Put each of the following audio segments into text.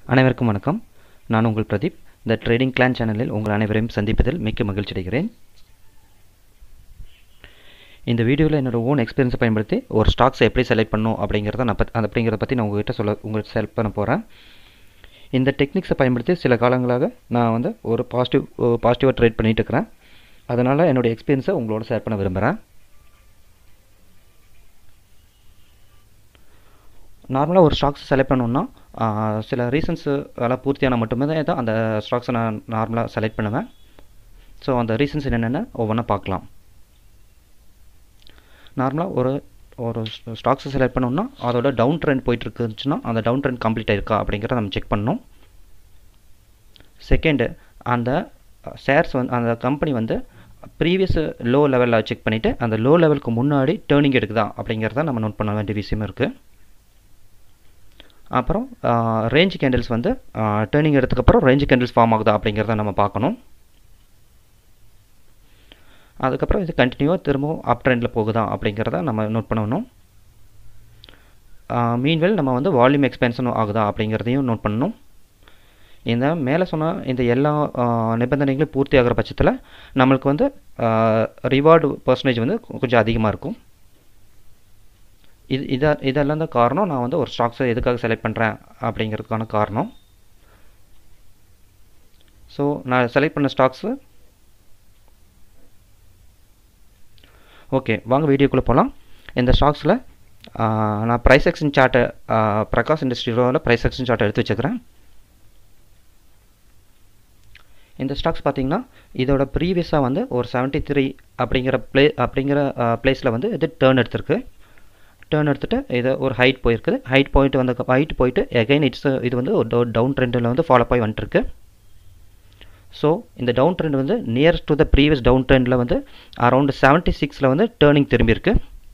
அனைவருக்கும் வணக்கம் நான் உங்கள் பிரதீப் இந்த ட்ரேடிங் கிளான் சேனலில் உங்கள் அனைவரையும் சந்திப்பதில் மிக்க மகிழ்ச்சி அடைகிறேன் இந்த வீடியோவில் என்னோட ஓன் எக்ஸ்பீரியன்ஸை பயன்படுத்தி ஒரு ஸ்டாக்ஸை எப்படி செலக்ட் பண்ணணும் அப்படிங்கிறத நான் பத் அப்படிங்கிறத பற்றி நான் உங்கள்கிட்ட சொல்ல உங்களுக்கு செலக்ட் பண்ண போகிறேன் இந்த டெக்னிக்ஸை பயன்படுத்தி சில காலங்களாக நான் வந்து ஒரு பாசிட்டிவ் பாசிட்டிவாக ட்ரேட் பண்ணிகிட்டு இருக்கிறேன் அதனால் என்னோடய எக்ஸ்பீரியன்ஸை உங்களோட ஷேர் பண்ண விரும்புகிறேன் நார்மலாக ஒரு ஸ்டாக்ஸ் செலக்ட் பண்ணணுன்னா சில ரீசன்ஸு எல்லாம் பூர்த்தியான மட்டுமே தான் அந்த ஸ்டாக்ஸை நான் நார்மலாக செலக்ட் பண்ணுவேன் ஸோ அந்த ரீசன்ஸ் என்னென்னு ஒவ்வொன்றா பார்க்கலாம் நார்மலாக ஒரு ஒரு ஸ்டாக்ஸை செலக்ட் பண்ணோம்னா அதோட டவுன் ட்ரெண்ட் போயிட்டு இருக்குச்சுன்னா அந்த டவுன் ட்ரெண்ட் கம்ப்ளீட் ஆயிருக்கா அப்படிங்கிறத நம்ம செக் பண்ணணும் செகண்டு அந்த ஷேர்ஸ் வந்து அந்த கம்பெனி வந்து ப்ரீவியஸ் லோ லெவலில் செக் பண்ணிவிட்டு அந்த லோ லெவலுக்கு முன்னாடி டேர்னிங் எடுக்குதா அப்படிங்கிறத நம்ம நோட் பண்ண வேண்டிய விஷயம் இருக்குது அப்புறம் ரேஞ்ச் கேண்டில்ஸ் வந்து டேர்னிங் எடுத்ததுக்கப்புறம் ரேஞ்ச் கேண்டில்ஸ் ஃபார்ம் ஆகுதா அப்படிங்கிறத நம்ம பார்க்கணும் அதுக்கப்புறம் இது கண்டினியூவாக திரும்பவும் அப் ட்ரெண்டில் போகுதா அப்படிங்கிறத நம்ம நோட் பண்ணணும் மீன்வெல் நம்ம வந்து வால்யூம் எக்ஸ்பென்ஷன் ஆகுதா அப்படிங்கிறதையும் நோட் பண்ணணும் இந்த மேலே சொன்ன இந்த எல்லா நிபந்தனைகளும் பூர்த்தி ஆகிற பட்சத்தில் நம்மளுக்கு வந்து ரிவார்டு பர்சன்டேஜ் வந்து கொஞ்சம் அதிகமாக இருக்கும் இது இதை இதெல்லாம் தான் காரணம் நான் வந்து ஒரு ஸ்டாக்ஸை எதுக்காக செலக்ட் பண்ணுறேன் அப்படிங்கிறதுக்கான காரணம் ஸோ நான் செலக்ட் பண்ண ஸ்டாக்ஸு ஓகே வாங்க வீடியோக்குள்ளே போகலாம் இந்த ஸ்டாக்ஸில் நான் ப்ரைஸ் எக்ஷன் சார்ட்டை பிரகாஷ் இண்டஸ்ட்ரியோட ப்ரைஸ் எக்ஷன் சார்ட்டை எடுத்து வச்சுக்கிறேன் இந்த ஸ்டாக்ஸ் பார்த்தீங்கன்னா இதோட ப்ரீவியஸாக வந்து ஒரு செவன்ட்டி த்ரீ அப்படிங்கிற ப்ளே அப்படிங்கிற ப்ளேஸில் வந்து இது டேர்ன் எடுத்திருக்கு டேர்ன் எடுத்துகிட்டு இது ஒரு ஹைட் போயிருக்குது ஹைட் போயிட்டு வந்த ஹைட் போயிட்டு எகைன் இட்ஸ் இது வந்து ஒரு டவுன் ட்ரெண்டில் வந்து ஃபாலோ ஆகி வந்துட்டுருக்கு ஸோ இந்த டவுன் ட்ரெண்ட் வந்து nearest to the previous down ட்ரெண்டில் வந்து அரௌண்ட் செவன்ட்டி சிக்ஸில் வந்து டேர்னிங் திரும்பியிருக்கு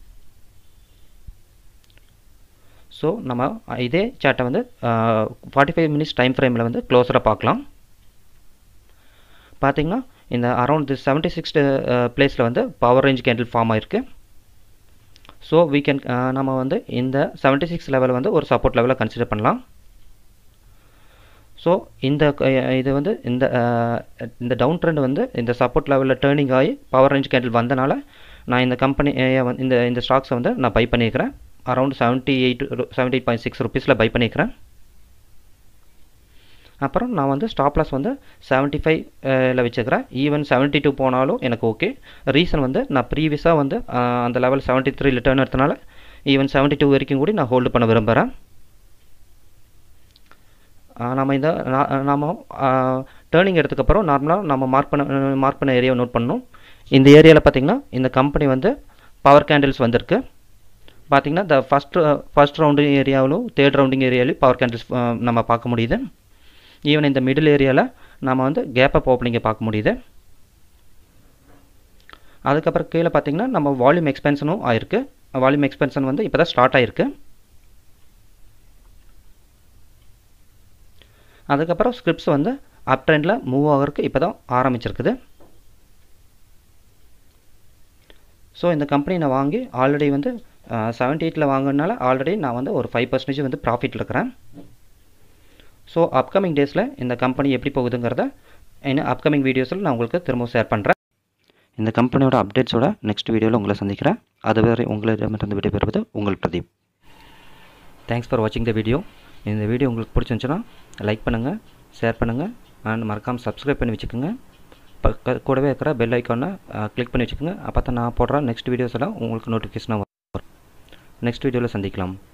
ஸோ நம்ம இதே சார்ட்டை வந்து ஃபார்ட்டி ஃபைவ் மினிட்ஸ் டைம் ஃப்ரேமில் வந்து க்ளோஸராக பார்க்கலாம் பார்த்தீங்கன்னா இந்த அரௌண்ட் தி செவன்ட்டி சிக்ஸ் பிளேஸில் வந்து பவர் ரேஞ்ச் கேண்டில் ஃபார்ம் ஆயிருக்கு ஸோ வீ கேன் நம்ம வந்து இந்த செவன்ட்டி சிக்ஸ் லெவலை வந்து ஒரு சப்போர்ட் லெவலில் கன்சிடர் பண்ணலாம் ஸோ இந்த இது வந்து இந்த இந்த டவுன் ட்ரெண்ட் வந்து இந்த சப்போர்ட் லெவலில் டேர்னிங் ஆகி பவர் ரேஞ்ச் கேண்டில் வந்தனால நான் இந்த கம்பெனி இந்த இந்த ஸ்டாக்ஸை வந்து நான் பை பண்ணியிருக்கிறேன் around seventy eight seventy eight point six ருபீஸில் பை பண்ணியிருக்கிறேன் அப்புறம் நான் வந்து ஸ்டாப் லாஸ் வந்து செவன்ட்டி ஃபைவ்ல வச்சுக்கிறேன் ஈவன் செவன்ட்டி டூ போனாலும் எனக்கு ஓகே ரீசன் வந்து நான் ப்ரீவியஸாக வந்து அந்த லெவல் செவன்ட்டி த்ரீ ரிட்டர்ன் எடுத்தனால ஈவன் செவன்ட்டி டூ வரைக்கும் கூட நான் ஹோல்டு பண்ண விரும்புகிறேன் நம்ம இந்த நாம் டேர்னிங் எடுத்ததுக்கப்புறம் நார்மலாக நம்ம மார்க் பண்ண மார்க் பண்ண ஏரியாவை நோட் பண்ணணும் இந்த ஏரியாவில் பார்த்திங்கன்னா இந்த கம்பெனி வந்து பவர் கேண்டில்ஸ் வந்திருக்கு பார்த்திங்கன்னா இந்த ஃபஸ்ட் ஃபஸ்ட் ரவுண்டிங் ஏரியாவிலும் தேர்ட் ரவுண்டிங் ஏரியாவிலும் பவர் கேண்டில்ஸ் நம்ம பார்க்க முடியுது ஈவன் இந்த மிடில் ஏரியாவில் நம்ம வந்து கேப் அப் ஓப்பனிங்கை பார்க்க முடியுது அதுக்கப்புறம் கீழே பார்த்தீங்கன்னா நம்ம வால்யூம் எக்ஸ்பென்ஷனும் ஆயிருக்கு வால்யூம் எக்ஸ்பென்ஷன் வந்து இப்போ தான் ஸ்டார்ட் ஆயிருக்கு அதுக்கப்புறம் ஸ்கிரிப்ட்ஸ் வந்து அப் ட்ரெண்டில் மூவ் ஆகிறதுக்கு இப்போ தான் ஆரம்பிச்சிருக்குது ஸோ இந்த கம்பெனி நான் வாங்கி ஆல்ரெடி வந்து செவன்ட்டி எயிட்டில் வாங்கினால ஆல்ரெடி நான் வந்து ஒரு ஃபைவ் பர்சன்டேஜ் வந்து ப்ராஃபிட்டில் இருக்கிறேன் ஸோ அப்கமிங் டேஸில் இந்த கம்பெனி எப்படி போகுதுங்கிறத இன்னும் அப்கமிங் வீடியோஸில் நான் உங்களுக்கு திரும்ப ஷேர் பண்ணுறேன் இந்த கம்பெனியோட அப்டேட்ஸோட நெக்ஸ்ட் வீடியோவில் உங்களை சந்திக்கிறேன் அதுவரை உங்களிடமிருந்து விடைபெறுவது உங்கள் பிரதீப் தேங்க்ஸ் ஃபார் வாட்சிங் த வீடியோ இந்த வீடியோ உங்களுக்கு பிடிச்சிருந்துச்சுன்னா லைக் பண்ணுங்கள் ஷேர் பண்ணுங்கள் அண்ட் மறக்காமல் சப்ஸ்கிரைப் பண்ணி வச்சுக்கோங்க பக்க கூடவே இருக்கிற பெல் ஐக்கானை கிளிக் பண்ணி வச்சுக்கோங்க அப்போ தான் நான் போடுற நெக்ஸ்ட் வீடியோஸ் எல்லாம் உங்களுக்கு நோட்டிஃபிகேஷனாக வரும் நெக்ஸ்ட் வீடியோவில் சந்திக்கலாம்